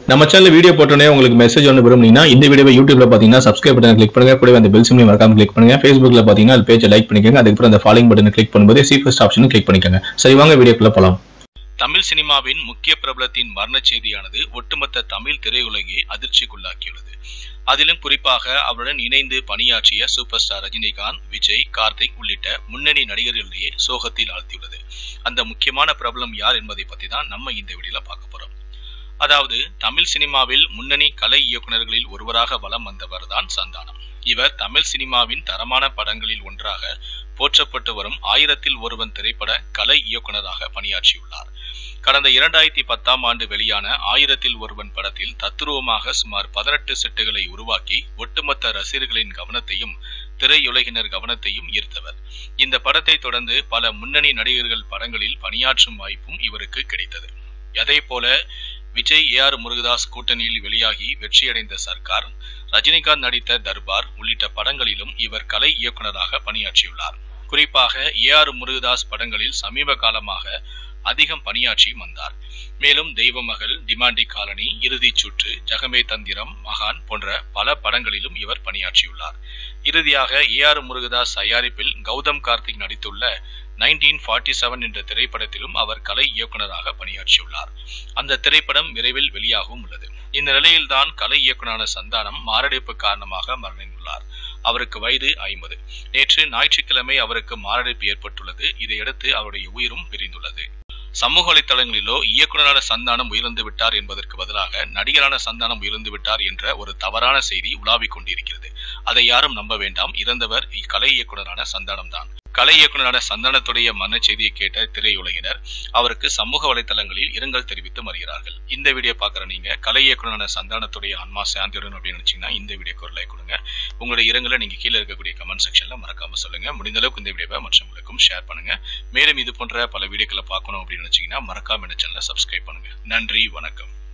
நம்ம channel video போட்டோன்னே உங்களுக்கு மெசேஜ் ஒன்று விரும்புனீங்கன்னா இந்த வீடியோவை யூடியூப்ல பார்த்தீங்கன்னா சப்ஸ்கிரைப் பட்டன் கிளிக் பண்ணுங்க கூடவே அந்த பெல் சிம்லையும் மறக்காம கிளிக் பண்ணுங்க ஃபேஸ்புக்ல பார்த்தீங்கன்னா அது பேஜை லைக் பண்ணிக்கோங்க அதுக்கப்புறம் அந்த ஃபாலோயிங் பட்டனை கிளிக் பண்ணும்போது சி ஃபர்ஸ்ட் ஆப்ஷனும் கிளிக் பண்ணிக்கோங்க சரி வாங்க வீடியோக்குள்ள போலாம் தமிழ் சினிமாவின் முக்கிய பிரபலத்தின் மரணச் செய்தியானது ஒட்டுமொத்த தமிழ் திரையுலகை அதிர்ச்சிக்குள்ளாக்கியுள்ளது அதிலும் குறிப்பாக அவருடன் இணைந்து பணியாற்றிய சூப்பர் ஸ்டார் ரஜினிகாந்த் விஜய் கார்த்திக் உள்ளிட்ட முன்னணி நடிகர்களிடையே சோகத்தில் ஆழ்த்தியுள்ளது அந்த முக்கியமான பிரபலம் யார் என்பதை பத்தி தான் நம்ம இந்த வீடியோல பார்க்க போறோம் அதாவது தமிழ் சினிமாவில் முன்னணி கலை இயக்குனர்களில் ஒருவராக வலம் வந்தவர் தான் சந்தானம் இவர் தமிழ் சினிமாவின் தரமான படங்களில் ஒன்றாக போற்றப்பட்டு வரும் ஆயிரத்தில் ஒருவன் திரைப்பட கலை இயக்குனராக பணியாற்றியுள்ளார் கடந்த இரண்டாயிரத்தி பத்தாம் ஆண்டு வெளியான ஆயிரத்தில் ஒருவன் படத்தில் தத்துருவமாக சுமார் பதினெட்டு செட்டுகளை உருவாக்கி ஒட்டுமொத்த ரசிகர்களின் கவனத்தையும் திரையுலகினர் கவனத்தையும் ஈர்த்தவர் இந்த படத்தை தொடர்ந்து பல முன்னணி நடிகர்கள் படங்களில் பணியாற்றும் வாய்ப்பும் இவருக்கு கிடைத்தது அதே போல விஜய் ஏ ஆர் முருகதாஸ் கூட்டணியில் வெளியாகி வெற்றியடைந்த சர்க்கார் ரஜினிகாந்த் நடித்த தர்பார் உள்ளிட்ட படங்களிலும் இவர் கலை இயக்குனராக பணியாற்றியுள்ளார் குறிப்பாக ஏ ஆர் முருகதாஸ் படங்களில் சமீப காலமாக அதிகம் பணியாற்றி வந்தார் மேலும் தெய்வமகள் டிமாண்டி காலனி இறுதிச் சுற்று ஜகமே தந்திரம் மகான் போன்ற பல படங்களிலும் இவர் பணியாற்றியுள்ளார் இறுதியாக ஏ ஆர் முருகதாஸ் தயாரிப்பில் கௌதம் கார்த்திக் நடித்துள்ள நைன்டீன் ஃபார்ட்டி செவன் என்ற திரைப்படத்திலும் அவர் கலை இயக்குனராக பணியாற்றியுள்ளார் அந்த திரைப்படம் விரைவில் வெளியாகவும் உள்ளது இந்த நிலையில்தான் கலை இயக்குனரான சந்தானம் மாரடைப்பு காரணமாக மரணித்துள்ளார் அவருக்கு வயது ஐம்பது நேற்று ஞாயிற்றுக்கிழமை அவருக்கு மாரடைப்பு ஏற்பட்டுள்ளது இதையடுத்து அவருடைய உயிரும் பிரிந்துள்ளது சமூக வலைத்தளங்களிலோ இயக்குனரான சந்தானம் உயிர்ந்து விட்டார் என்பதற்கு பதிலாக நடிகரான சந்தானம் உயிர்ந்து விட்டார் என்ற ஒரு தவறான செய்தி உலாவிக் கொண்டிருக்கிறது அதை யாரும் நம்ப வேண்டாம் இறந்தவர் கலை இயக்குனரான சந்தானம் தான் கலை இயக்குனரான சந்தானத்துடைய மரண செய்தியை கேட்ட திரையுலகினர் அவருக்கு சமூக வலைத்தளங்களில் இரங்கல் தெரிவித்து வருகிறார்கள் இந்த வீடியோ பார்க்குற நீங்க கலை இயக்குனரான சந்தானத்துடைய ஆன்மா சாந்தியுடன் அப்படின்னு நினைச்சீங்கன்னா இந்த வீடியோக்கு ஒரு லைக் கொடுங்க உங்களுடைய இரங்கலை நீங்க கீழே இருக்கக்கூடிய கமெண்ட் செக்ஷன்ல மறக்காம சொல்லுங்க முடிந்த அளவுக்கு இந்த வீடியோவை மற்றவங்களுக்கும் ஷேர் பண்ணுங்க மேலும் இது போன்ற பல வீடியோக்களை பார்க்கணும் அப்படின்னு நினைச்சீங்கன்னா மறக்காம இந்த சேனலை சப்ஸ்கிரைப் பண்ணுங்க நன்றி வணக்கம்